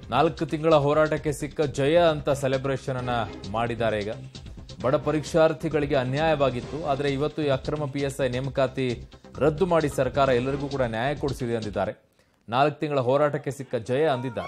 ನಾಲ್ಕು ತಿಂಗಳ ಹೋರಾಟಕ್ಕೆ ಸಿಕ್ಕ ಜಯ ಅಂತ ಸೆಲೆಬ್ರೇಷನ್ ಅನ್ನ ಮಾಡಿದ್ದಾರೆ ಈಗ ಬಡ ಪರೀಕ್ಷಾರ್ಥಿಗಳಿಗೆ ಅನ್ಯಾಯವಾಗಿತ್ತು ಆದರೆ ಇವತ್ತು ಈ ಅಕ್ರಮ ಪಿ ಎಸ್ ಐ ನೇಮಕಾತಿ ರದ್ದು ಮಾಡಿ ಸರ್ಕಾರ ಎಲ್ಲರಿಗೂ ಕೂಡ ನ್ಯಾಯ ಕೊಡಿಸಿದೆ ಅಂದಿದ್ದಾರೆ ನಾಲ್ಕು ತಿಂಗಳ ಹೋರಾಟಕ್ಕೆ ಸಿಕ್ಕ ಜಯ ಅಂದಿದ್ದಾರೆ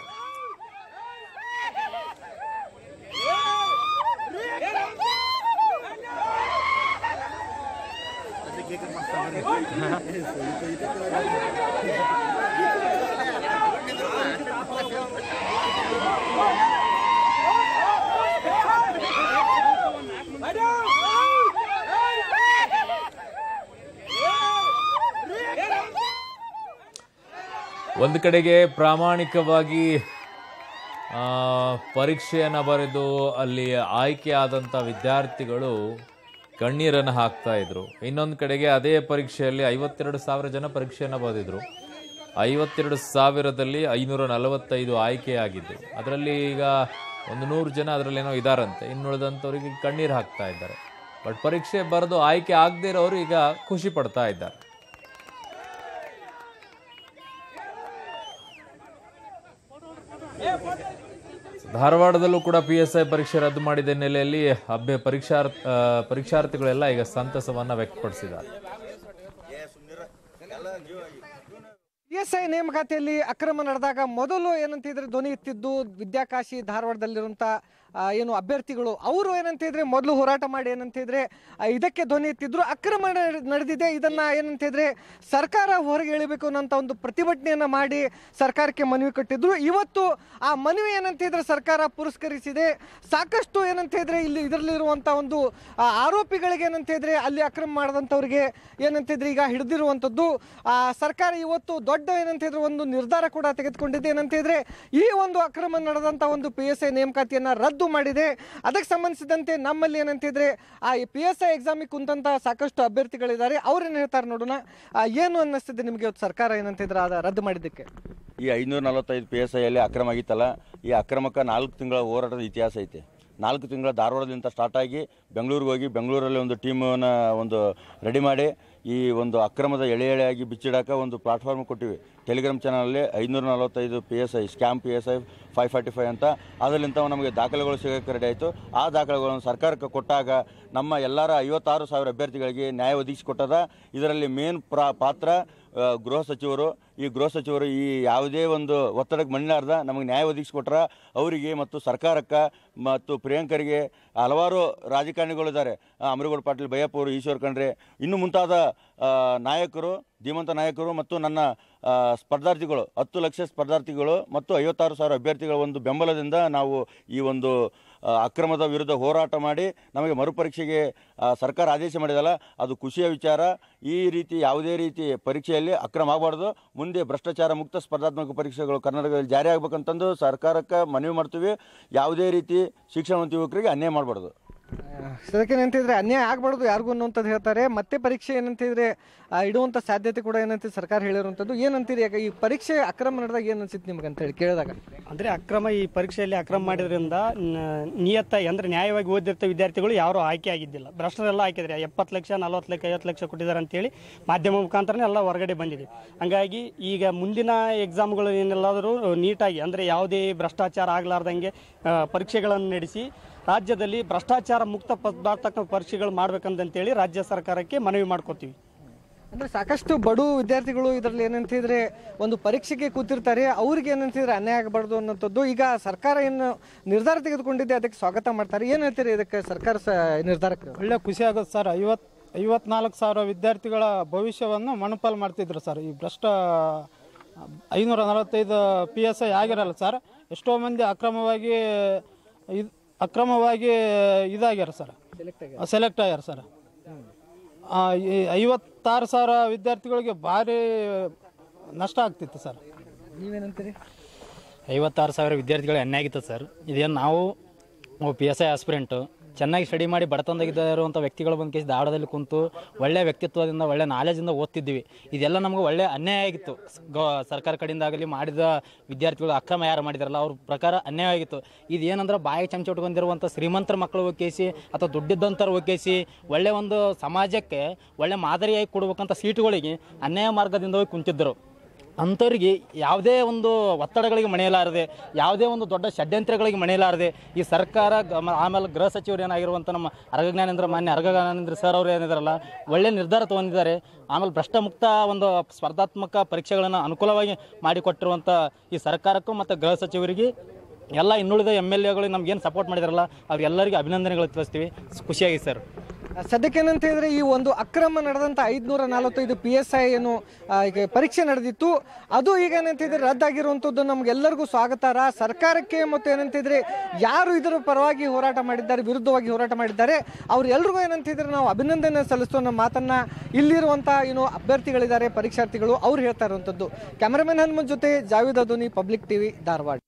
ಒಂದು ಕಡೆಗೆ ಪ್ರಾಮಾಣಿಕವಾಗಿ ಆ, ಪರೀಕ್ಷೆಯನ್ನು ಬರೆದು ಅಲ್ಲಿ ಆಯ್ಕೆ ಆದಂಥ ವಿದ್ಯಾರ್ಥಿಗಳು ಕಣ್ಣೀರನ್ನು ಹಾಕ್ತಾ ಇದ್ರು ಇನ್ನೊಂದು ಕಡೆಗೆ ಅದೇ ಪರೀಕ್ಷೆಯಲ್ಲಿ ಐವತ್ತೆರಡು ಸಾವಿರ ಜನ ಪರೀಕ್ಷೆಯನ್ನು ಬರೆದಿದ್ರು ಐವತ್ತೆರಡು ಸಾವಿರದಲ್ಲಿ ಐನೂರ ನಲವತ್ತೈದು ಆಯ್ಕೆಯಾಗಿದ್ದು ಅದರಲ್ಲಿ ಈಗ ಒಂದು ನೂರು ಜನ ಅದರಲ್ಲೇನೋ ಇದಾರಂತೆ ಇನ್ನುಳಿದಂಥವ್ರಿಗೆ ಕಣ್ಣೀರು ಹಾಕ್ತಾ ಇದ್ದಾರೆ ಬಟ್ ಪರೀಕ್ಷೆ ಬರೆದು ಆಯ್ಕೆ ಆಗದೇ ಇರೋರು ಈಗ ಖುಷಿ ಪಡ್ತಾ ಇದ್ದಾರೆ ಧಾರವಾಡದಲ್ಲೂ ಕೂಡ ಪಿ ಎಸ್ ಐ ಪರೀಕ್ಷೆ ರದ್ದು ಮಾಡಿದ ಹಿನ್ನೆಲೆಯಲ್ಲಿ ಅಭ್ಯ ಪರೀಕ್ಷಾರ್ ಆ, ಪರೀಕ್ಷಾರ್ಥಿಗಳೆಲ್ಲ ಈಗ ಸಂತಸವನ್ನ ವ್ಯಕ್ತಪಡಿಸಿದ್ದಾರೆ ಪಿ ಎಸ್ ಐ ನೇಮಕಾತಿಯಲ್ಲಿ ಅಕ್ರಮ ನಡೆದಾಗ ಮೊದಲು ಏನಂತಿದ್ರೆ ಧ್ವನಿ ಎತ್ತಿದ್ದು ವಿದ್ಯಾಕಾಶಿ ಧಾರವಾಡದಲ್ಲಿರುವಂಥ ಆ, ಏನು ಅಭ್ಯರ್ಥಿಗಳು ಅವರು ಏನಂತಿದ್ರೆ ಮೊದಲು ಹೋರಾಟ ಮಾಡಿ ಏನಂತಿದ್ರೆ ಆ, ಇದಕ್ಕೆ ಧ್ವನಿ ಎತ್ತಿದ್ರು ಅಕ್ರಮ ನಡೆ- ನಡೆದಿದೆ ಇದನ್ನ ಏನಂತಿದ್ರೆ ಸರ್ಕಾರ ಹೊರಗೆ ಎಳಿಬೇಕು ಅನ್ನೋಂಥ ಒಂದು ಪ್ರತಿಭಟನೆಯನ್ನ ಮಾಡಿ ಸರ್ಕಾರಕ್ಕೆ ಮನವಿ ಕೊಟ್ಟಿದ್ರು ಇವತ್ತು ಆ ಮನವಿ ಏನಂತಿದ್ರೆ ಸರ್ಕಾರ ಪುರಸ್ಕರಿಸಿದೆ ಸಾಕಷ್ಟು ಏನಂತಿದ್ರೆ ಇಲ್ಲಿ ಇದರಲ್ಲಿರುವಂಥ ಒಂದು ಆ, ಆರೋಪಿಗಳಿಗೆ ಏನಂತಿದ್ರೆ ಅಲ್ಲಿ ಅಕ್ರಮ ಮಾಡಿದಂಥವ್ರಿಗೆ ಏನಂತಿದ್ರೆ ಈಗ ಹಿಡಿದಿರುವಂಥದ್ದು ಆ, ಸರ್ಕಾರ ಇವತ್ತು ದೊಡ್ಡ ಏನಂತಿದ್ರೆ ಒಂದು ನಿರ್ಧಾರ ಕೂಡ ತೆಗೆದುಕೊಂಡಿದೆ ಏನಂತಿದ್ರೆ ಈ ಒಂದು ಅಕ್ರಮ ನಡೆದಂಥ ಒಂದು ಪಿ ಎಸ್ ಐ ನೇಮಕಾತಿಯನ್ನು ರದ್ದು ಮಾಡಿದೆ ಅದಕ್ಕೆ ಸಂಬಂಧಿಸಿದಂತೆ ನಮ್ಮಲ್ಲಿ ಏನಂತಿದ್ರೆ ಆ ಪಿ ಎಸ್ ಐ ಎಕ್ಸಾಮಿಗೆ ಕುಂತಂತ ಸಾಕಷ್ಟು ಅಭ್ಯರ್ಥಿಗಳಿದ್ದಾರೆ ಅವ್ರೇನು ಹೇಳ್ತಾರೆ ನೋಡೋಣ ಆ, ಏನು ಅನ್ನಿಸ್ತಿದೆ ನಿಮಗೆ ಇವತ್ತು ಸರ್ಕಾರ ಏನಂತಿದ್ರೆ ಅದ ರದ್ದು ಮಾಡಿದ್ದಕ್ಕೆ ಈ ಐನೂರ ನಲವತ್ತೈದು ಪಿ ಎಸ್ ಐಯಲ್ಲಿ ಅಕ್ರಮ ಆಗಿತ್ತಲ್ಲ ಈ ಅಕ್ರಮಕ್ಕೆ ನಾಲ್ಕು ತಿಂಗಳ ಹೋರಾಟದ ಇತಿಹಾಸ ಐತೆ ನಾಲ್ಕು ತಿಂಗಳ ಧಾರವಾಡದಿಂದ ಸ್ಟಾರ್ಟ್ ಆಗಿ ಬೆಂಗಳೂರಿಗೆ ಹೋಗಿ ಬೆಂಗಳೂರಲ್ಲಿ ಒಂದು ಟೀಮನ್ನು ಒಂದು ರೆಡಿ ಮಾಡಿ ಈ ಒಂದು ಅಕ್ರಮದ ಎಳೆ ಎಳೆಯಾಗಿ ಬಿಚ್ಚಿಡಕ್ಕೆ ಒಂದು ಪ್ಲಾಟ್ಫಾರ್ಮ್ ಕೊಟ್ಟಿವಿ ಟೆಲಿಗ್ರಾಮ್ ಚಾನಲಲ್ಲಿ ಐನೂರ ನಲವತ್ತೈದು P S I scam P S I five forty five ಅಂತ ಅದರಲ್ಲಿಂತ ನಮಗೆ ದಾಖಲೆಗಳು ಸಿಗೋಕ್ಕೆ ರೆಡಿ ಆಯಿತು ಆ ದಾಖಲೆಗಳನ್ನು ಸರ್ಕಾರಕ್ಕೆ ಕೊಟ್ಟಾಗ ನಮ್ಮ ಎಲ್ಲರ ಐವತ್ತಾರು ಸಾವಿರ ಅಭ್ಯರ್ಥಿಗಳಿಗೆ ನ್ಯಾಯ ಒದಗಿಸಿಕೊಟ್ಟದ ಇದರಲ್ಲಿ ಮೇನ್ ಪ್ರಾ ಪಾತ್ರ ಆ, ಗೃಹ ಸಚಿವರು ಈ ಗೃಹ ಸಚಿವರು ಈ ಯಾವುದೇ ಒಂದು ಒತ್ತಡಕ್ಕೆ ಮಣಿಲಾರ್ದ ನಮಗೆ ನ್ಯಾಯ ಒದಗಿಸಿಕೊಟ್ರ ಅವರಿಗೆ ಮತ್ತು ಸರ್ಕಾರಕ್ಕೆ ಮತ್ತು ಪ್ರಿಯಾಂಕರಿಗೆ ಹಲವಾರು ರಾಜಕಾರಣಿಗಳಿದ್ದಾರೆ ಅಮರಗೌಡ ಪಾಟೀಲ್ ಬಯ್ಯಪ್ಪ ಅವರು ಈಶ್ವರ್ ಖಂಡ್ರೆ ಇನ್ನು ಮುಂತಾದ ಆ, ನಾಯಕರು ಧೀಮಂತ ನಾಯಕರು ಮತ್ತು ನನ್ನ ಆ, ಸ್ಪರ್ಧಾರ್ಥಿಗಳು ಹತ್ತು ಲಕ್ಷ ಸ್ಪರ್ಧಾರ್ಥಿಗಳು ಮತ್ತು ಐವತ್ತಾರು ಸಾವಿರ ಅಭ್ಯರ್ಥಿಗಳ ಒಂದು ಬೆಂಬಲದಿಂದ ನಾವು ಈ ಒಂದು ಆ, ಅಕ್ರಮದ ವಿರುದ್ಧ ಹೋರಾಟ ಮಾಡಿ ನಮಗೆ ಮರುಪರೀಕ್ಷೆಗೆ ಆ, ಸರ್ಕಾರ ಆದೇಶ ಮಾಡಿದಲ್ಲ ಅದು ಖುಷಿಯ ವಿಚಾರ ಈ ರೀತಿ ಯಾವುದೇ ರೀತಿ ಪರೀಕ್ಷೆಯಲ್ಲಿ ಅಕ್ರಮ ಆಗಬಾರ್ದು ಮುಂದೆ ಭ್ರಷ್ಟಾಚಾರ ಮುಕ್ತ ಸ್ಪರ್ಧಾತ್ಮಕ ಪರೀಕ್ಷೆಗಳು ಕರ್ನಾಟಕದಲ್ಲಿ ಜಾರಿ ಆಗ್ಬೇಕಂತಂದು ಸರ್ಕಾರಕ್ಕೆ ಮನವಿ ಮಾಡ್ತೀವಿ ಯಾವುದೇ ರೀತಿ ಶಿಕ್ಷಣವಂತ ಯುವಕರಿಗೆ ಅನ್ಯಾಯ ಮಾಡಬಾರ್ದು ಅದಕ್ಕೆ ಏನಂತಿದ್ರೆ ಅನ್ಯಾಯ ಆಗ್ಬಾರ್ದು ಯಾರಿಗೂ ಅನ್ನುವಂಥದ್ದು ಹೇಳ್ತಾರೆ ಮತ್ತೆ ಪರೀಕ್ಷೆ ಏನಂತಿದ್ರೆ ಆ, ಇಡುವಂಥ ಸಾಧ್ಯತೆ ಕೂಡ ಏನಂತ ಸರ್ಕಾರ ಹೇಳಿರುವಂಥದ್ದು ಏನಂತೀರಿ ಯಾಕೆ ಈ ಪರೀಕ್ಷೆ ಅಕ್ರಮ ನಡೆದಾಗ ಏನು ಅನ್ಸಿತ್ತು ನಿಮ್ಗೆ ಅಂತೇಳಿ ಕೇಳಿದಾಗ ಅಂದರೆ ಅಕ್ರಮ ಈ ಪರೀಕ್ಷೆಯಲ್ಲಿ ಅಕ್ರಮ ಮಾಡಿದ್ರಿಂದ ನ- ನಿಯತ್ತ ಅಂದರೆ ನ್ಯಾಯವಾಗಿ ಓದಿರ್ತ ವಿದ್ಯಾರ್ಥಿಗಳು ಯಾರೂ ಆಯ್ಕೆ ಆಗಿದ್ದಿಲ್ಲ ಭ್ರಷ್ಟರೆಲ್ಲ ಹಾಕಿದ್ರೆ ಎಪ್ಪತ್ತು ಲಕ್ಷ ನಲ್ವತ್ತು ಲಕ್ಷ ಐವತ್ತು ಲಕ್ಷ ಕೊಟ್ಟಿದ್ದಾರೆ ಅಂತೇಳಿ ಮಾಧ್ಯಮ ಮುಖಾಂತರನೇ ಎಲ್ಲ ಹೊರಗಡೆ ಬಂದಿದೆ ಹಂಗಾಗಿ ಈಗ ಮುಂದಿನ ಎಕ್ಸಾಮ್ಗಳು ಏನೆಲ್ಲಾದರೂ ನೀಟಾಗಿ ಅಂದರೆ ಯಾವುದೇ ಭ್ರಷ್ಟಾಚಾರ ಆಗಲಾರ್ದಂಗೆ ಆ, ಪರೀಕ್ಷೆಗಳನ್ನು ನಡೆಸಿ ರಾಜ್ಯದಲ್ಲಿ ಭ್ರಷ್ಟಾಚಾರ ಮುಕ್ತ ಸ್ಪರ್ಧಾತ್ಮಕ ಪರೀಕ್ಷೆಗಳು ಮಾಡ್ಬೇಕಂತಂತೇಳಿ ರಾಜ್ಯ ಸರ್ಕಾರಕ್ಕೆ ಮನವಿ ಮಾಡ್ಕೋತೀವಿ ಅಂದ್ರೆ ಸಾಕಷ್ಟು ಬಡು ವಿದ್ಯಾರ್ಥಿಗಳು ಇದರಲ್ಲಿ ಏನಂತಿದ್ರೆ ಒಂದು ಪರೀಕ್ಷೆಗೆ ಕೂತಿರ್ತಾರೆ ಅವ್ರಿಗೆ ಏನಂತಿದ್ರೆ ಅನ್ಯಾಯ ಆಗಬಾರ್ದು ಅನ್ನೋಂಥದ್ದು ಈಗ ಸರ್ಕಾರ ಏನು ನಿರ್ಧಾರ ತೆಗೆದುಕೊಂಡಿದೆ ಅದಕ್ಕೆ ಸ್ವಾಗತ ಮಾಡ್ತಾರೆ ಏನು ಹೇಳ್ತೀರಿ ಇದಕ್ಕೆ ಸರ್ಕಾರ ಸ- ನಿರ್ಧಾರಕ್ಕೆ ಒಳ್ಳೆ ಖುಷಿ ಆಗುತ್ತೆ ಸರ್ ಐವತ್ ಐವತ್ನಾಲ್ಕು ಸಾವಿರ ವಿದ್ಯಾರ್ಥಿಗಳ ಭವಿಷ್ಯವನ್ನು ಮಣಪಾಲು ಮಾಡ್ತಿದ್ರು ಸರ್ ಈ ಭ್ರಷ್ಟ ಐನೂರ ನಲವತ್ತೈದು ಪಿ ಎಸ್ ಐ ಆಗಿರಲ್ಲ ಸರ್ ಎಷ್ಟೋ ಮಂದಿ ಅಕ್ರಮವಾಗಿ ಇದ್ ಅಕ್ರಮವಾಗಿ ಇದಾಗ್ಯಾರ ಸರ್ ಸೆಲೆಕ್ಟ್ ಆಗ್ಯಾರ ಸರ್ ಆ, ಈ ಐವತ್ತಾರು ಸಾವಿರ ವಿದ್ಯಾರ್ಥಿಗಳಿಗೆ ಭಾರಿ ನಷ್ಟ ಆಗ್ತಿತ್ತು ಸರ್ ನೀವೇನಂತೀರಿ ಐವತ್ತಾರು ಸಾವಿರ ವಿದ್ಯಾರ್ಥಿಗಳು ಎಣ್ಣೆ ಆಗಿತ್ತು ಸರ್ ಇದೇನು ನಾವು ಪಿ ಎಸ್ ಐ ಆಸ್ಪಿರೆಂಟು ಚೆನ್ನಾಗಿ ಸ್ಟಡಿ ಮಾಡಿ ಬಡತನದಾಗಿದ್ದ ಇರುವಂಥ ವ್ಯಕ್ತಿಗಳು ಬಂದು ಕೇಸ್ ದಾಡದಲ್ಲಿ ಕುಂತು ಒಳ್ಳೆ ವ್ಯಕ್ತಿತ್ವದಿಂದ ಒಳ್ಳೆ ನಾಲೆಜಿಂದ ಓದ್ತಿದ್ವಿ ಇದೆಲ್ಲ ನಮಗೆ ಒಳ್ಳೆ ಅನ್ಯಾಯ ಆಗಿತ್ತು ಗೋ ಸರ್ಕಾರ ಕಡೆಯಿಂದ ಆಗಲಿ ಮಾಡಿದ ವಿದ್ಯಾರ್ಥಿಗಳು ಅಕ್ರಮ ಯಾರು ಮಾಡಿದಾರಲ್ಲ ಅವ್ರ ಪ್ರಕಾರ ಅನ್ಯಾಯ ಆಗಿತ್ತು ಇದೇನಂದ್ರೆ ಬಾಯಿ ಚಮಚ ಉಟ್ಕೊಂಡಿರುವಂಥ ಶ್ರೀಮಂತರ ಮಕ್ಕಳು ಒಕ್ಕೇಸಿ ಅಥವಾ ದುಡ್ಡಿದ್ದಂಥವ್ರು ಒಕ್ಕೇಸಿ ಒಳ್ಳೆ ಒಂದು ಸಮಾಜಕ್ಕೆ ಒಳ್ಳೆ ಮಾದರಿಯಾಗಿ ಕೊಡ್ಬೇಕಂತ ಸೀಟುಗಳಿಗೆ ಅನ್ಯಾಯ ಮಾರ್ಗದಿಂದ ಹೋಗಿ ಕುಂತಿದ್ದರು ಅಂಥವ್ರಿಗೆ ಯಾವುದೇ ಒಂದು ಒತ್ತಡಗಳಿಗೆ ಮಣಿಯಲಾರದೆ ಯಾವುದೇ ಒಂದು ದೊಡ್ಡ ಷಡ್ಯಂತ್ರಗಳಿಗೆ ಮಣಿಯಲಾರದೆ ಈ ಸರ್ಕಾರ ಗ- ಮ- ಆಮೇಲೆ ಗೃಹ ಸಚಿವರು ಏನಾಗಿರುವಂಥ ನಮ್ಮ ಅರಗಜ್ಞಾನೇಂದ್ರ ಮಾನ್ಯ ಅರಗಜ್ಞಾನೇಂದ್ರ ಸರ್ ಅವರು ಏನಿದಾರಲ್ಲ ಒಳ್ಳೆ ನಿರ್ಧಾರ ತೊಗೊಂಡಿದ್ದಾರೆ ಆಮೇಲೆ ಭ್ರಷ್ಟ ಮುಕ್ತ ಒಂದು ಸ್ಪರ್ಧಾತ್ಮಕ ಪರೀಕ್ಷೆಗಳನ್ನು ಅನುಕೂಲವಾಗಿ ಮಾಡಿಕೊಟ್ಟಿರುವಂಥ ಈ ಸರ್ಕಾರಕ್ಕೂ ಮತ್ತು ಗೃಹ ಸಚಿವರಿಗೆ ಎಲ್ಲ ಇನ್ನುಳಿದ ಎಮ್ ಎಲ್ ಎಗಳು ನಮ್ಗೇನು ಸಪೋರ್ಟ್ ಮಾಡಿದಾರಲ್ಲ ಅವ್ರಿಗೆಲ್ಲರಿಗೂ ಅಭಿನಂದನೆಗಳು ತಿಳಿಸ್ತೀವಿ ಖುಷಿಯಾಗಿ ಸರ್ ಸದ್ಯಕ್ಕೆ ಏನಂತ ಹೇಳಿದ್ರೆ ಈ ಒಂದು ಅಕ್ರಮ ನಡೆದಂತ ಐದ್ನೂರ ನಲವತ್ತೈದು ಪಿ ಎಸ್ ಐ ಏನು ಆ, ಈಗ ಪರೀಕ್ಷೆ ನಡೆದಿತ್ತು ಅದು ಈಗ ಏನಂತಿದ್ರೆ ರದ್ದಾಗಿರುವಂಥದ್ದು ನಮ್ಗೆಲ್ಲರಿಗೂ ಸ್ವಾಗತಾರ ಸರ್ಕಾರಕ್ಕೆ ಮತ್ತು ಏನಂತಿದ್ರೆ ಯಾರು ಇದರ ಪರವಾಗಿ ಹೋರಾಟ ಮಾಡಿದ್ದಾರೆ ವಿರುದ್ಧವಾಗಿ ಹೋರಾಟ ಮಾಡಿದ್ದಾರೆ ಅವ್ರೆಲ್ರಿಗೂ ಏನಂತಿದ್ರೆ ನಾವು ಅಭಿನಂದನೆ ಸಲ್ಲಿಸುವ ನಮ್ಮ ಮಾತನ್ನ ಇಲ್ಲಿರುವಂಥ ಏನು ಅಭ್ಯರ್ಥಿಗಳಿದ್ದಾರೆ ಪರೀಕ್ಷಾರ್ಥಿಗಳು ಅವ್ರು ಹೇಳ್ತಾ ಇರುವಂಥದ್ದು ಕ್ಯಾಮರಾಮನ್ ಹನುಮಂತ್ ಜೊತೆ ಜಾವೇದ್ ಅದೋನಿ ಪಬ್ಲಿಕ್ ಟಿವಿ ಧಾರವಾಡ